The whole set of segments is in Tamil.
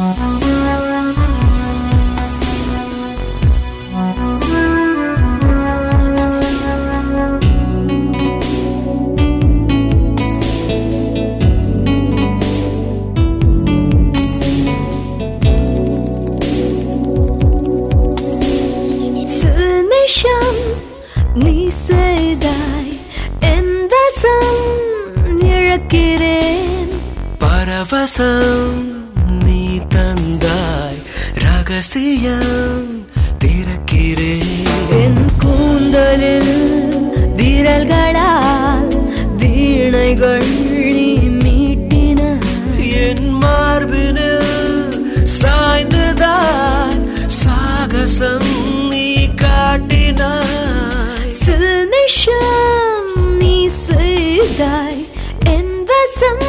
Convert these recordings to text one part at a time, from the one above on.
சில்மிஷம் நீ செய்தாய் என் வசம் இழக்கிறேன் பரவசம் நீ தந்தாய் ரகசியம் திறக்கிறேன் என் கூந்தலில் விரல்களால் வீணைகள் நீ மீட்டினாய் என் மார்பினில் சாய்ந்துதான் சாகசம் நீ காட்டினாய் சில்மிஷம் நீ செய்தாய் என் வசம்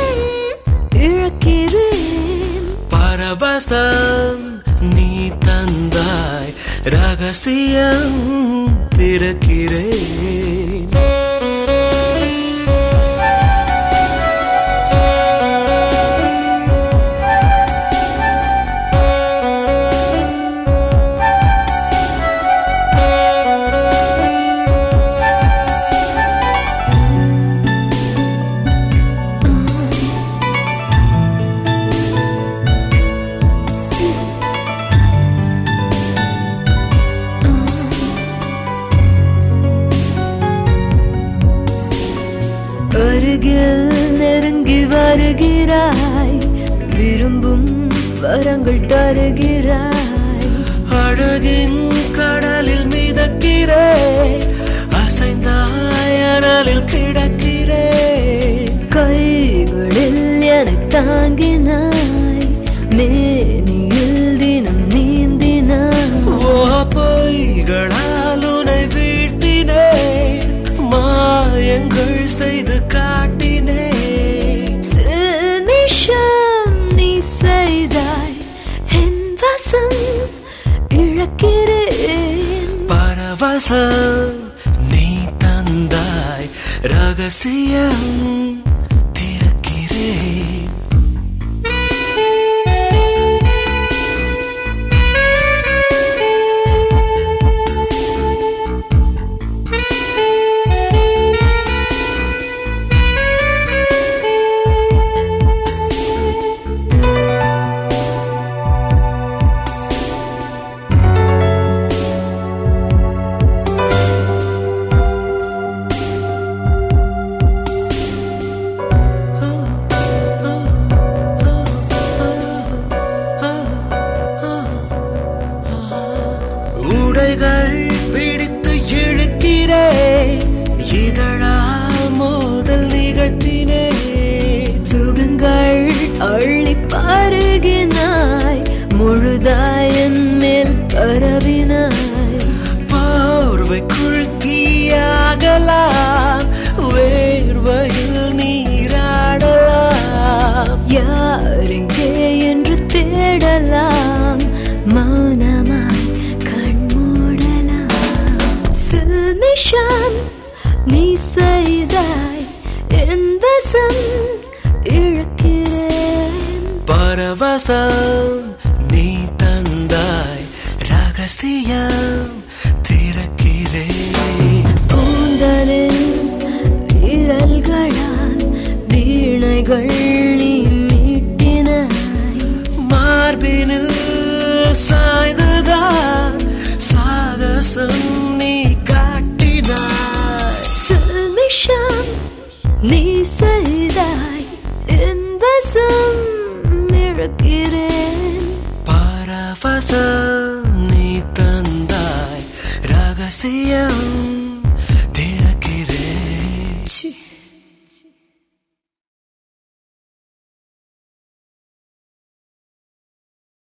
இழக்கிறேன் பரவசம் நீ தந்தாய் ரகசியம் திறக்கிறேன் அருகில் நெருங்கி வருகிறாய் விரும்பும் வரங்கள் தருகிறாய் அழகின் கடலில் மிதக்கிறேன் அசைந்தாய் அனலில் கிடக்கிறேன் கைகளில் என்னை தாங்கினாய் மேனியில் தினம் நீந்தினாய் ஓ பொய்களால் உனை வீழ்த்தினேன் மாயங்கள் செய்து காட்டினேன் சில்மிஷம் நீ செய்தாய் என் வசம் இழக்கிறேன் பரவசம் நீ தந்தாய் ரகசியம் திறக்கிறேன் உடைகள் பிடித்து இழுக்கிறேன் இதழால் மோதல் நிகழ்த்தினேன் சுகங்கள் அள்ளி பருகினாய் முழுதாய் என் மேல் பரவினாய் பார்வைக்குள் தீயாகலாம் வேர்வையில் நீராடலாம் யார் எங்கே என்று தேடலாம் மௌனமாய் கண்மூடலாம் சில்மிஷம் நீ செய்தாய் என் வசம் இழக்கிறேன் பரவசம் நீ தந்தாய் ரகசியம் திறக்கிறேன் கூந்தலில் விரல்களால் வீணைகள் நீ மீட்டினாய் மார்பினில் சாய்ந்துதான் சாகசம் நீ காட்டினாய் சில்மிஷம் நீ செய்தாய் என் வசம் இழக்கிறேன் பரவசம் நீ தந்தாய் ரகசியம்